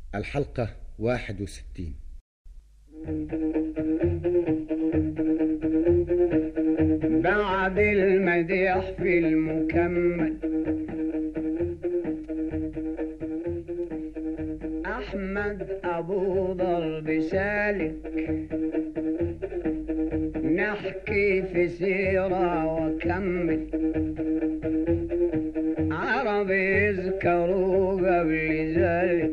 الحلقة 61 بعد المديح في المكمل أحمد أبو ضرب سالك نحكي في سيرة وكمل عرب يذكروا قبل ذلك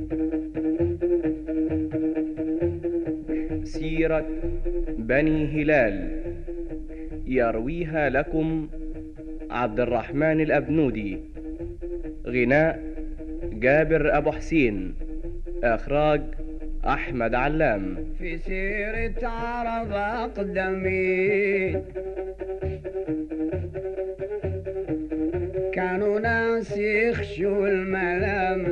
سيرة بني هلال يرويها لكم عبد الرحمن الأبنودي غناء جابر أبو حسين إخراج أحمد علام في سيرة عرب أقدمين كانوا ناس يخشوا الملامة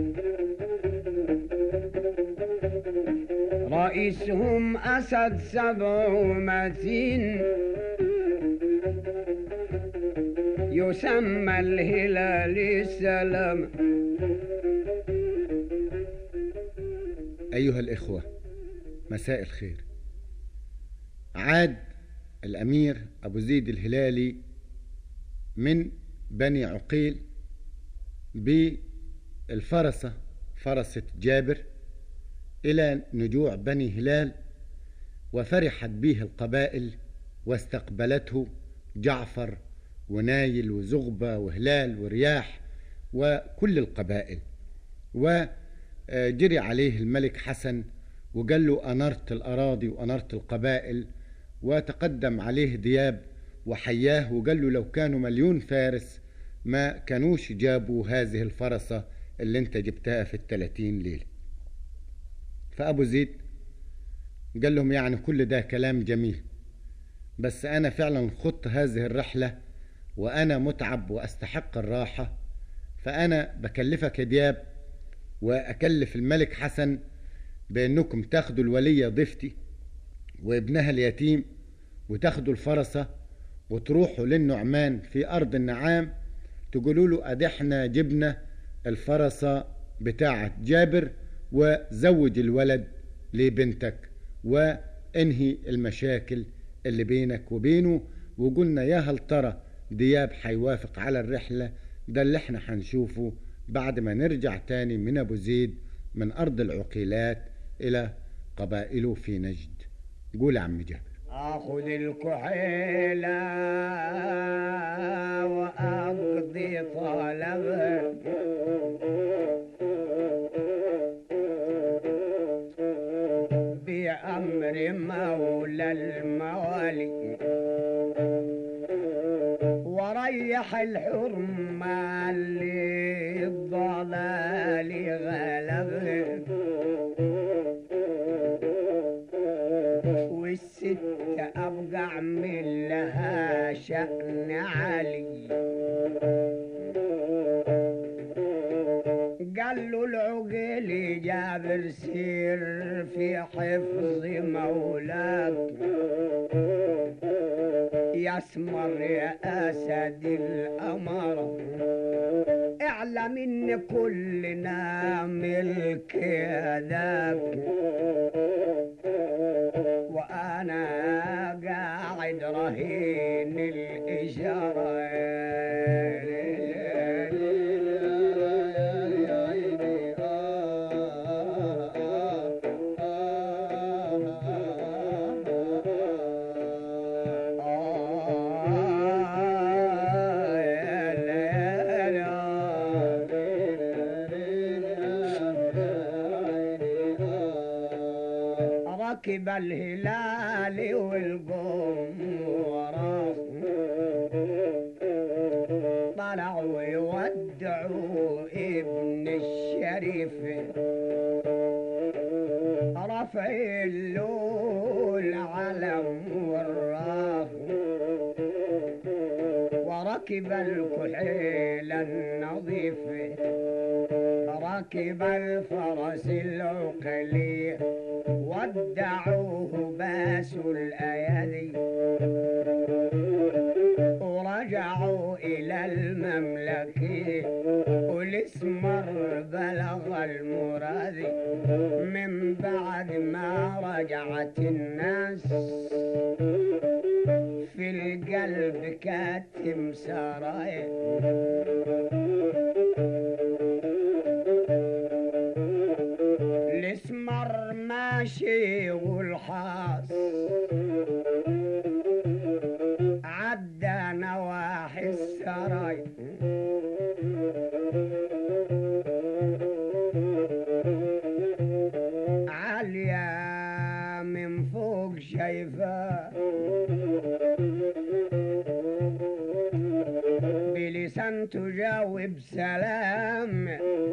رئيسهم أسد سبع ومتين يسمى الهلال السلام أيها الإخوة مساء الخير عاد الأمير أبو زيد الهلالي من بني عقيل بالفرسة فرسة جابر إلى نجوع بني هلال وفرحت به القبائل واستقبلته جعفر ونايل وزغبة وهلال ورياح وكل القبائل وجري عليه الملك حسن وقال له أنرت الأراضي وأنرت القبائل وتقدم عليه دياب وحياه وقال له لو كانوا مليون فارس ما كانوش جابوا هذه الفرسة اللي انت جبتها في التلاتين ليلة فأبو زيد قال لهم يعني كل ده كلام جميل بس أنا فعلا خضت هذه الرحلة وأنا متعب وأستحق الراحة فأنا بكلفك يا دياب وأكلف الملك حسن بأنكم تاخدوا الولية ضيفتي وابنها اليتيم وتاخدوا الفرسة وتروحوا للنعمان في أرض النعام تقولوا له أدي احنا جبنا الفرسة بتاعة جابر وزوج الولد لبنتك وانهي المشاكل اللي بينك وبينه وقلنا يا هل ترى دياب حيوافق على الرحلة ده اللي احنا هنشوفه بعد ما نرجع تاني من ابو زيد من ارض العقيلات الى قبائله في نجد قول يا عم جابر اخذ الكحيلة واقضي طلبها بأمر مولى الموالي وريح الحرمة اللي الضلال غلبها والست أبقى أعمل لها شأن عالي قال له العقيل جابر سير في حفظ مولاك يسمر يا أسد الأمر اعلم ان كلنا ملك يداك وانا قاعد رهين الاشاره ركب الهلال والقوم وراه طلعوا يودعوا ابن الشريف رفع اللول علم وراه وركب الكحيل النظيف ركب الفرس العقلي ودعوه باسوا الأيادي ورجعوا إلى المملكة والاسمر بلغ المراد كانت الناس في القلب كاتم سرايا الاسمر ماشي والحاص عدى نواحي السراي عالية من فوق شايفاه بلسان تجاوب سلام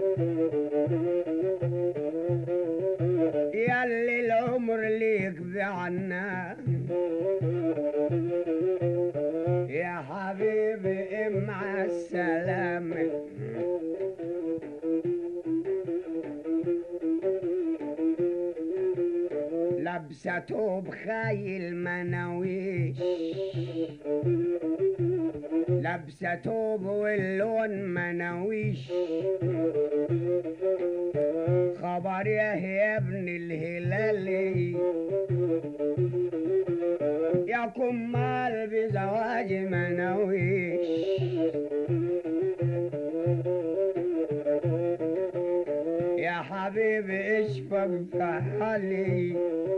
ياللي العمر ليك بعنا يا حبيبي مع السلامة لبسته بخايل مناويش لبسته واللون مناويش خبر يا يا ابن الهلالي يا كمال بزواج مناويش يا حبيبي اشفق في حالي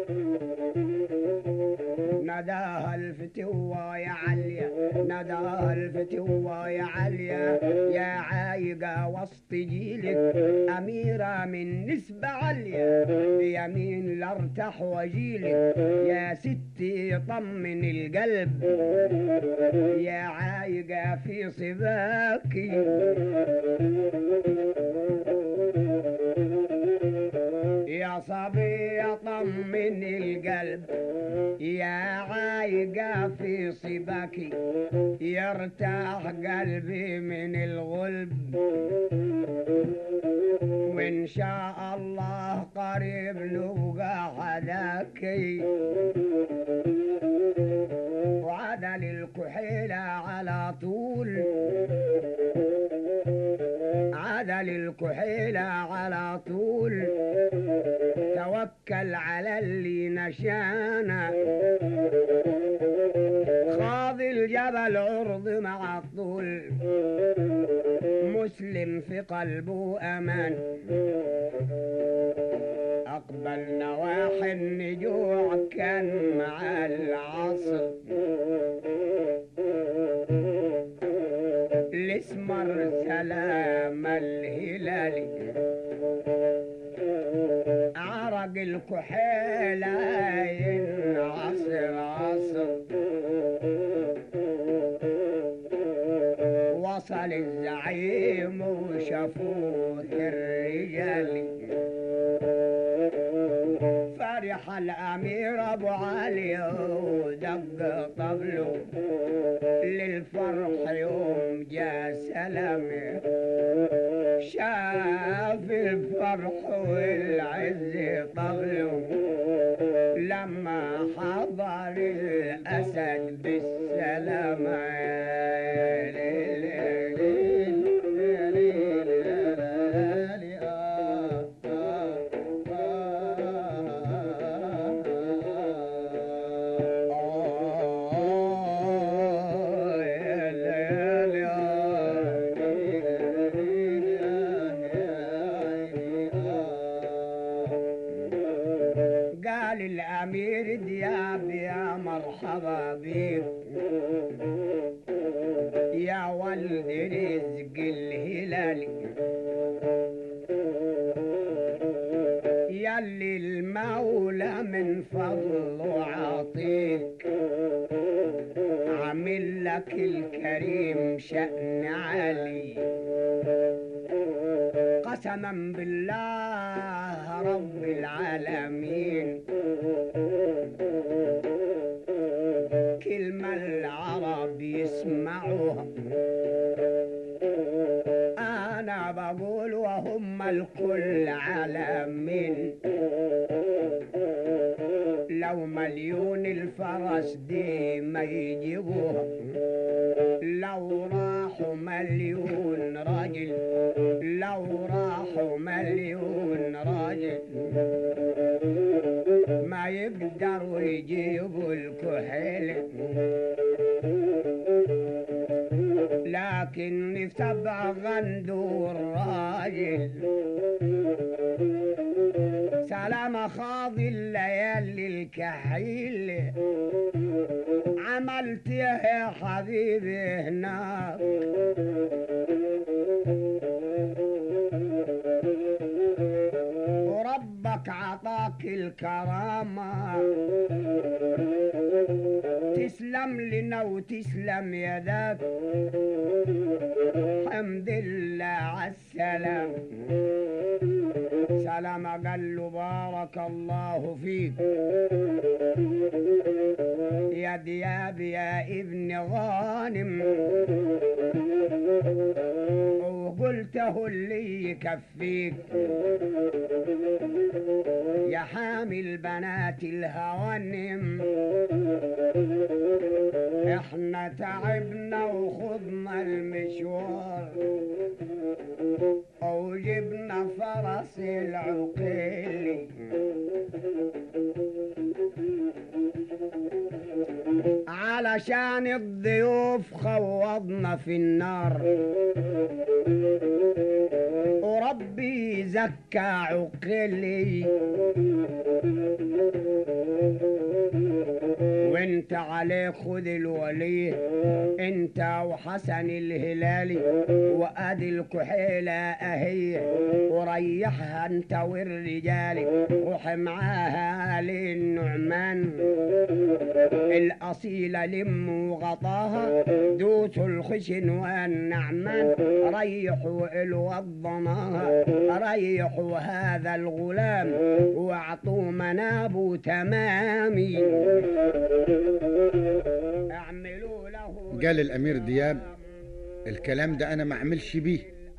نداها الفتوة يا عليا نداها الفتوة يا عليا يا عايقة وسط جيلك أميرة من نسبة عالية بيمين لارتاح وجيلك يا ستي طمن القلب يا عايقة في صباكي يا صبي طمن القلب يا عايقة في صباكي يرتاح قلبي من الغلب وإن شاء الله قريب نبقى حداكي وعدل الكحيلة على طول عدل الكحيلة على طول توكل على اللي نشانا خاض الجبل عرض مع الطول مسلم في قلبه أمان أقبل نواحي النجوع كان مع العصر الاسمر سلام الهلالي عرق الكحيلة عصر عصر وصل الزعيم وشافوه الرجال فرح الأمير أبو علي ودق طبله للفرح يوم جاء سلامه شاف الفرح والعز طبله لما حضر الأسد بالسلامة قال الأمير دياب يا مرحبا بيك يا ولد رزق الهلال يلي المولى من فضله عاطيك عامل لك الكريم شأن عالي قسما بالله رب العالمين كلمة العرب يسمعوها أنا بقول وهم الكل عالمين لو مليون الفرس دي ما يجيبوها لو راحوا مليون راجل لو راحوا مليون راجل ما يقدروا يجيبوا الكحيل لكن في سبع غندور راجل سلام خاضي الليالي الكحيل عملت يا حبيبي هناك وربك عطاك الكرامة تسلم لنا وتسلم يدك حمد لله عالسلام سلام قال له بارك الله فيك يا دياب يا ابن غانم وقلته اللي يكفيك يا حامل بنات الهوانم احنا تعبنا وخضنا المشوار وجبنا فرس العقيل علشان الضيوف خوضنا في النار وربي زكى عقلي وانت عليه خذ الولي انت وحسن الهلالي وادي الكحيلة اهي وريحها انت والرجال روح معاها للنعمان الأصيلة لم وغطاها دوسوا الخشن والنعمان ريحوا الوضناها ريحوا هذا الغلام واعطوا منابه تمامي اعملوا له قال الأمير دياب الكلام ده أنا ما أعملش بيه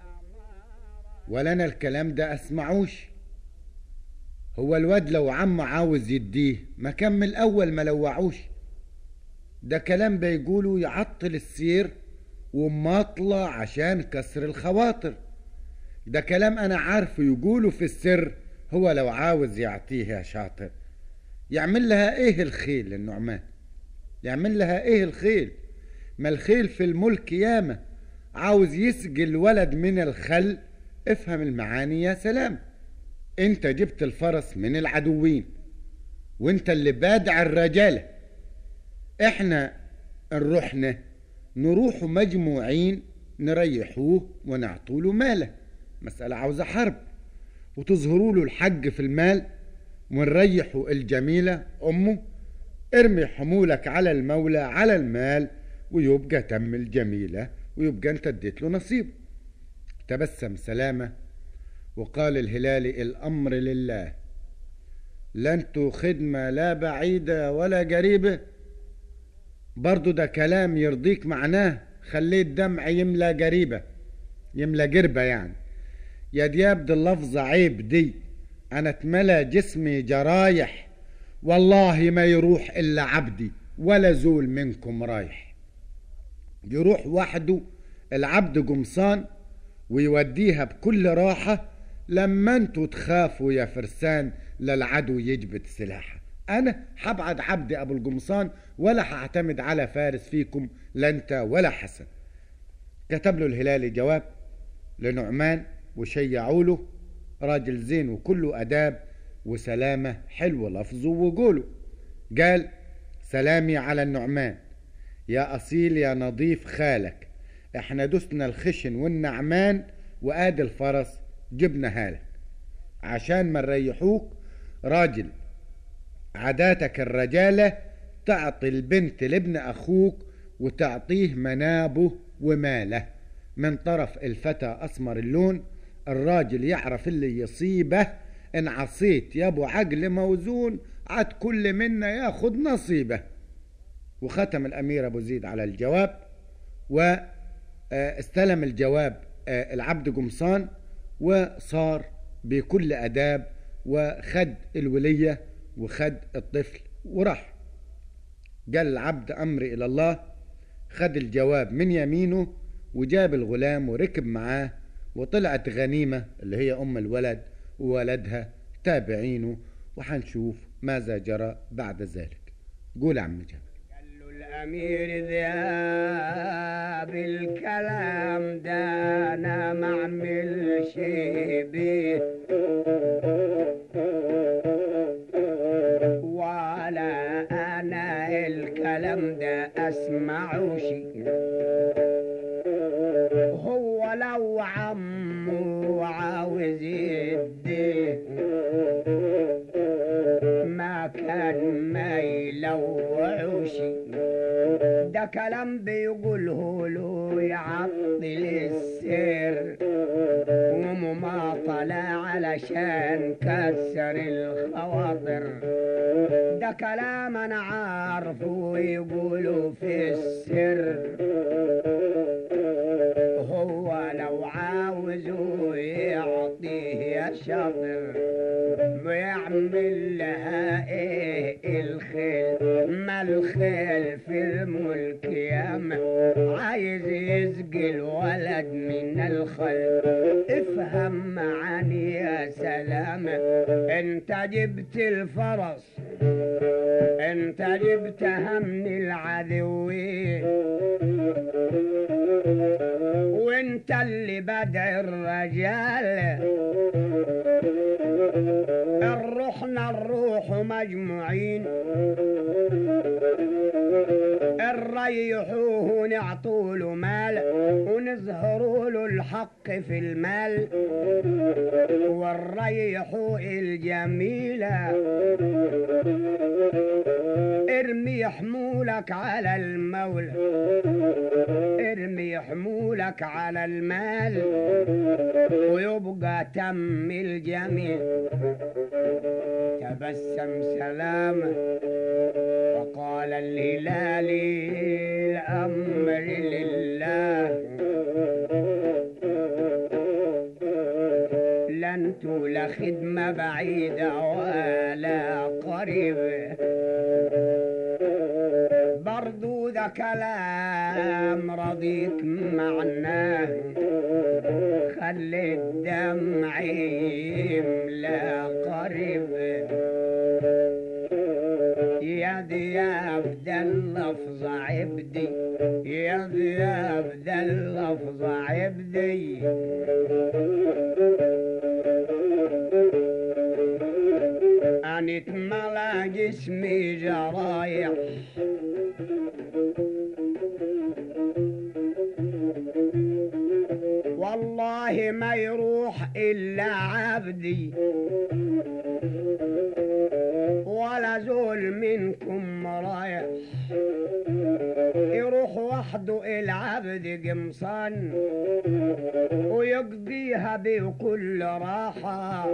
ولا أنا الكلام ده أسمعوش هو الواد لو عم عاوز يديه ما كان من الأول ما لوعوش ده كلام بيقولوا يعطل السير وماطلة عشان كسر الخواطر ده كلام أنا عارفه يقولوا في السر هو لو عاوز يعطيه يا شاطر يعمل لها ايه الخيل النعمان يعمل لها ايه الخيل ما الخيل في الملك ياما عاوز يسقي الولد من الخل افهم المعاني يا سلام انت جبت الفرس من العدوين وانت اللي بادع الرجالة احنا نروحنا نروح مجموعين نريحوه ونعطوله ماله مسألة عاوزة حرب وتظهروا له الحق في المال ونريحوا الجميلة أمه ارمي حمولك على المولى على المال ويبقى تم الجميلة ويبقى انت اديت له نصيب تبسم سلامة وقال الهلالي الأمر لله لنتو خدمة لا بعيدة ولا قريبة برضو ده كلام يرضيك معناه خليت دمع يملى قريبة يملى قربة يعني يا دياب دي اللفظة عيب دي أنا اتملى جسمي جرايح والله ما يروح إلا عبدي ولا زول منكم رايح يروح وحده العبد قمصان ويوديها بكل راحة لما انتوا تخافوا يا فرسان للعدو يجبد سلاحه انا حبعد عبدي ابو القمصان ولا هعتمد على فارس فيكم لا انت ولا حسن كتب له الهلالي جواب لنعمان وشيعوا له راجل زين وكله اداب وسلامه حلو لفظه وقوله قال سلامي على النعمان يا اصيل يا نظيف خالك احنا دسنا الخشن والنعمان وادي الفرس جبنا هالك عشان ما نريحوك راجل عاداتك الرجالة تعطي البنت لابن أخوك وتعطيه منابه وماله من طرف الفتى أسمر اللون الراجل يعرف اللي يصيبه إن عصيت يا أبو عقل موزون عاد كل منا ياخد نصيبه وختم الأمير أبو زيد على الجواب واستلم الجواب العبد قمصان وصار بكل أداب وخد الولية وخد الطفل وراح قال العبد أمري إلى الله خد الجواب من يمينه وجاب الغلام وركب معاه وطلعت غنيمة اللي هي أم الولد وولدها تابعينه وحنشوف ماذا جرى بعد ذلك قول يا عم جابر قال له الامير ذهب الكلام ده انا ما اعملش بيه ولا انا الكلام ده اسمعوش هو لو عمه عاوز يديه ما كان ما يلوعوش ده كلام بيقوله له يعطل السر ومماطلة علشان كسر الخواطر ده كلام انا عارفه يقوله في السر هو لو عاوزه يعطيه يا شاطر ويعمل لها ايه الخيل ما الخيل في الملك ياما عايز يسقي الولد من الخل افهم معاني يا سلام انت جبت الفرس انت جبتها من العدوين وانت اللي بدع الرجال الروحنا الروح مجموعين نريحوه ونعطوا له مال ونظهروا له الحق في المال ونريحوا الجميلة ارمي حمولك على المولى ارمي حمولك على المال ويبقى تم الجميل تبسم سلاما وقال الهلالي الأمر لله لن تولى خدمة بعيدة ولا قريبة برضو ذا كلام رضيك معناه خلي الدمع يملى قريب يا ذياب ده اللفظ عبدي يا ذياب ده اللفظ عبدي أن اتملى جسمي جرايح والله ما يروح إلا عبدي ولا زول منكم رايح يروح وحده العبد قمصان ويقضيها بكل راحة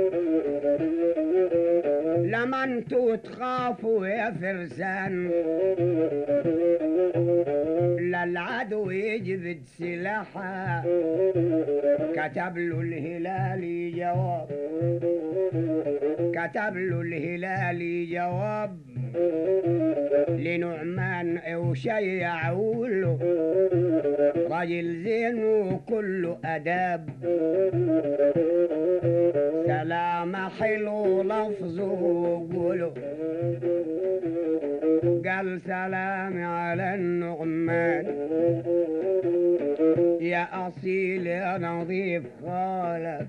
لما انتوا تخافوا يا فرسان للعدو يجبد سلاحه كتب له الهلالي جواب كتب له الهلالي جواب لنعمان وشيعوا له راجل زين وكله اداب سلام حلو لفظه وقوله قال سلام على النعمان يا أصيل يا نظيف خالك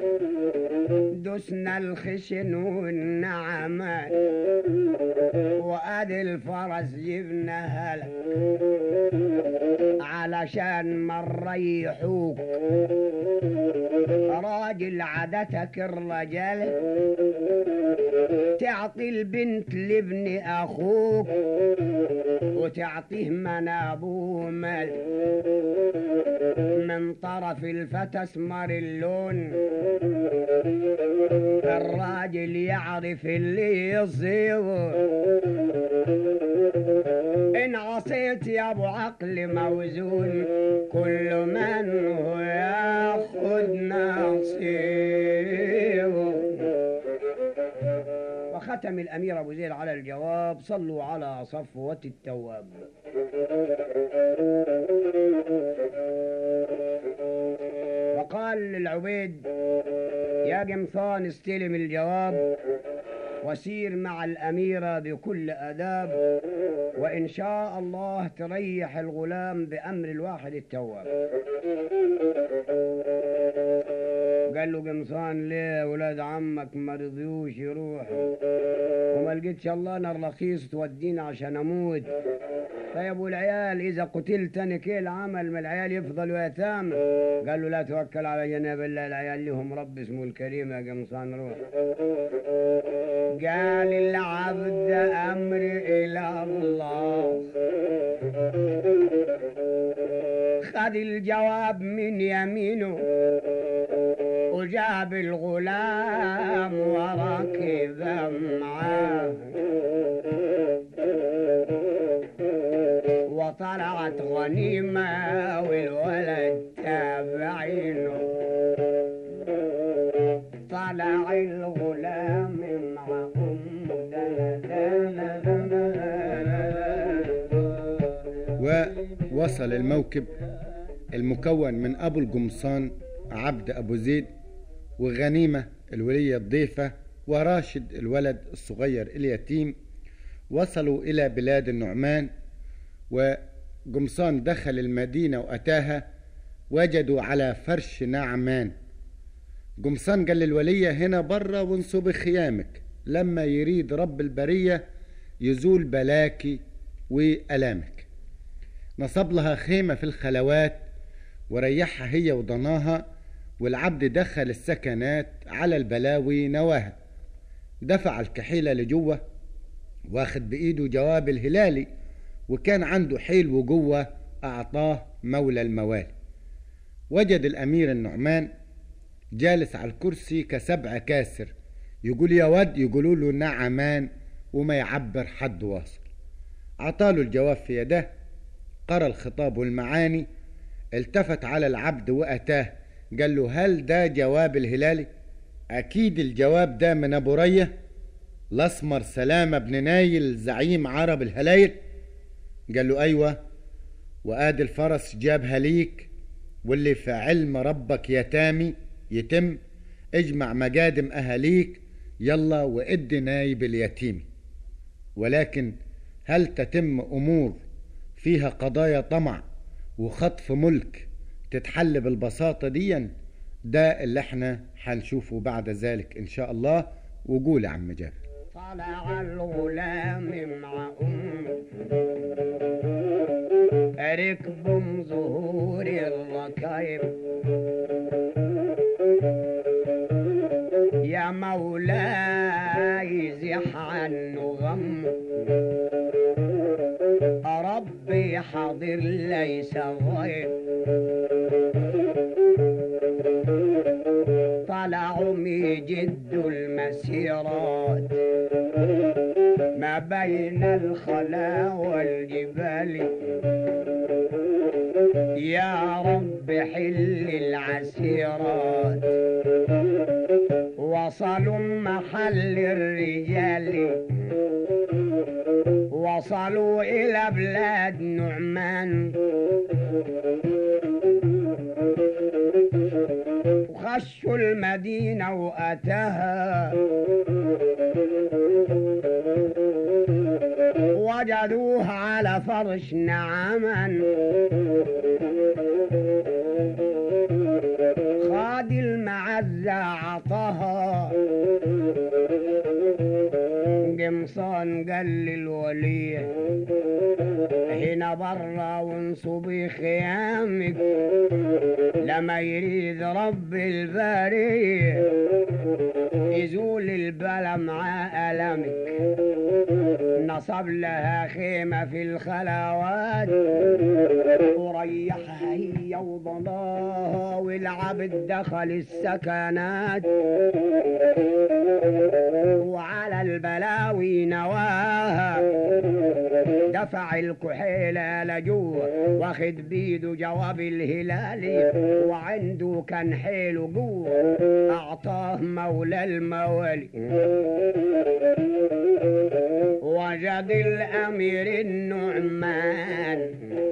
دسنا الخشن والنعمان وادي الفرس جبناها لك علشان ما نريحوك راجل عادتك الرجال تعطي البنت لابن اخوك وتعطيه منابوه مال من طرف الفتى اسمر اللون الراجل يعرف اللي يصيبه ان عصيت يا ابو عقل موزون كل من هو ياخذ نصيبه وختم الامير ابو زيد على الجواب صلوا على صفوه التواب وقال للعبيد يا قمصان استلم الجواب وسير مع الأميرة بكل أداب وإن شاء الله تريح الغلام بأمر الواحد التواب قال له قمصان ليه ولاد عمك ما رضيوش يروحوا وما لقيتش الله نار رخيص تودينا عشان اموت فيا ابو العيال اذا قتلت انا كي العمل ما العيال يفضلوا يتامى قال له لا توكل على جناب الله العيال لهم رب اسمه الكريم يا قمصان روح قال العبد امري الى الله خد الجواب من يمينه وجاب الغلام وركب معاه وطلعت غنيمة والولد تابعينه طلع الغلام مع أمه ووصل الموكب المكون من أبو القمصان عبد أبو زيد وغنيمة الولية الضيفة وراشد الولد الصغير اليتيم وصلوا إلى بلاد النعمان وقمصان دخل المدينة وأتاها وجدوا على فرش نعمان قمصان قال للولية هنا برا وانصب خيامك لما يريد رب البرية يزول بلاكي وألامك نصب لها خيمة في الخلوات وريحها هي وضناها والعبد دخل السكنات على البلاوي نواها دفع الكحيلة لجوه واخد بإيده جواب الهلالي وكان عنده حيل وجوه أعطاه مولى الموالي وجد الأمير النعمان جالس على الكرسي كسبع كاسر يقول يا ود يقولوا له نعمان وما يعبر حد واصل عطاله الجواب في يده قرأ الخطاب والمعاني التفت على العبد وأتاه قال له هل ده جواب الهلالي أكيد الجواب ده من أبو رية الأسمر سلامة بن نايل زعيم عرب الهلايل قال له أيوة وآدي الفرس جابها ليك واللي في علم ربك يتامي يتم اجمع مقادم أهاليك يلا وإد نايب اليتيم ولكن هل تتم أمور فيها قضايا طمع وخطف ملك تتحل بالبساطة ديا ده اللي احنا هنشوفه بعد ذلك ان شاء الله وقول يا عم جابر طلع الغلام مع أمه ركب ظهور الركايب يا مولاي زح عنه غم ربي حاضر ليس غيب طلعوا جد المسيرات ما بين الخلا والجبال يا رب حل العسيرات وصلوا محل الرجال وصلوا إلى بلاد نعمان وخشوا المدينة وأتاها وجدوه على فرش نعما خاد المعزة عطاها قمصان قال للولي هنا برا وانصبي خيامك لما يريد رب البري يزول البلا مع ألمك نصب لها خيمة في الخلوات وريحها هي وضلاها والعبد دخل السكنات وعلى البلاوي نواها دفع الكحيلة لجوه واخد بيده جواب الهلالي وعنده كان حيله جوه أعطاه مولى الموالي وجد الأمير النعمان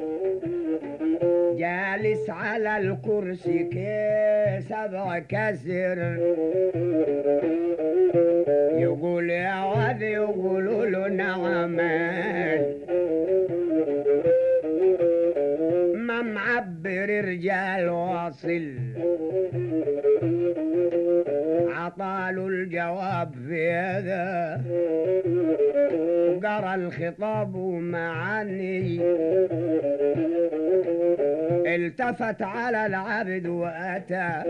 جالس على الكرسي كي سبع كسر يقول يا واد يقولوا له نعمان ما معبر رجال واصل عطاله الجواب في هذا قرا الخطاب ومعاني التفت على العبد واتى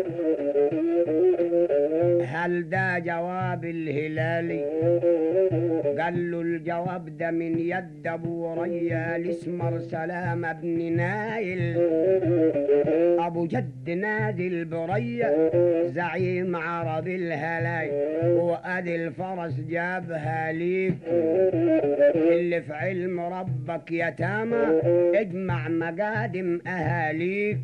هل ده جواب الهلالي قال له الجواب ده من يد ابو ريال اسمر سلام بن نايل ابو جد نادي البرية زعيم عرب الهلاي وادي الفرس جابها ليك اللي في علم ربك يتامى اجمع مقادم اهاليك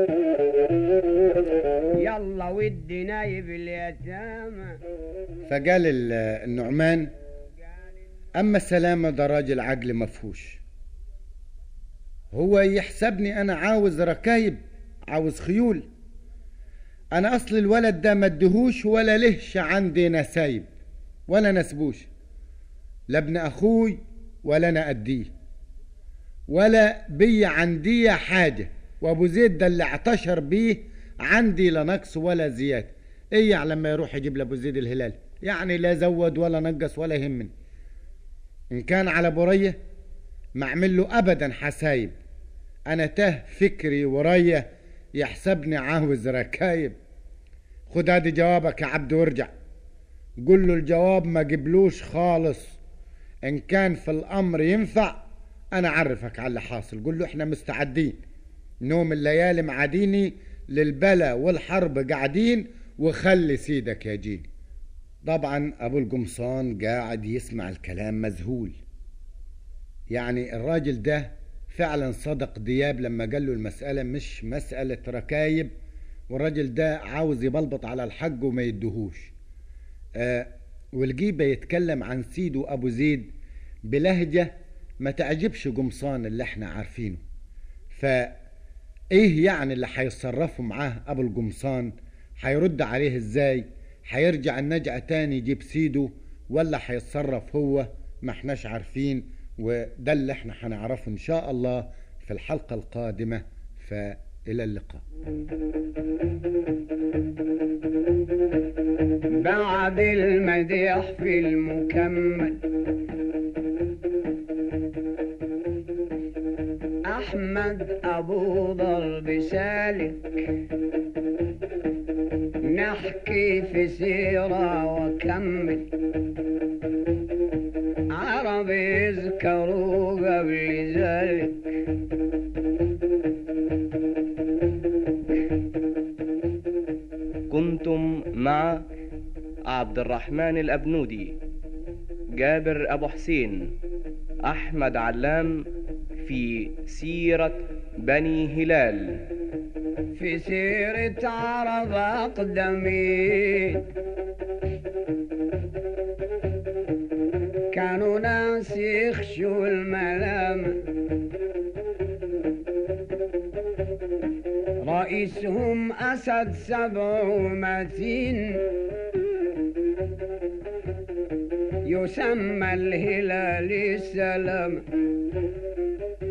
يلا ودي نايب اليتامى فقال ال- النعمان أما السلامة ده راجل عقل مفهوش هو يحسبني أنا عاوز ركايب عاوز خيول أنا أصل الولد ده ما ادهوش ولا لهش عندي نسايب ولا نسبوش لا ابن أخوي ولا أنا أديه ولا بي عندي حاجة وأبو زيد ده اللي اعتشر بيه عندي لا نقص ولا زيادة إيه يعني لما يروح يجيب لأبو زيد الهلال يعني لا زود ولا نقص ولا يهمني إن كان على برية ما أعمل له أبدا حسايب أنا تاه فكري ورية يحسبني عاوز ركايب خد ادي جوابك يا عبد وارجع قول له الجواب ما جبلوش خالص ان كان في الامر ينفع انا اعرفك على اللي حاصل قول له احنا مستعدين نوم الليالي معاديني للبلا والحرب قاعدين وخلي سيدك يا جيني طبعا ابو القمصان قاعد يسمع الكلام مذهول يعني الراجل ده فعلا صدق دياب لما قال له المسألة مش مسألة ركايب والراجل ده عاوز يبلبط على الحق وما يدهوش آه والجيبة يتكلم عن سيده أبو زيد بلهجة ما تعجبش قمصان اللي احنا عارفينه فايه يعني اللي هيتصرفوا معاه ابو القمصان هيرد عليه ازاي هيرجع النجعة تاني يجيب سيده ولا هيتصرف هو ما احناش عارفين وده اللي احنا هنعرفه ان شاء الله في الحلقة القادمة فإلى اللقاء بعد المديح في المكمل أحمد أبو ضرب سالك نحكي في سيرة وكمل عرب يذكروا قبل ذلك كنتم مع عبد الرحمن الأبنودي جابر أبو حسين أحمد علام في سيرة بني هلال في سيرة عرب أقدمين كانوا ناس يخشوا الملامة رئيسهم أسد سبع ومتين يسمى الهلال السلام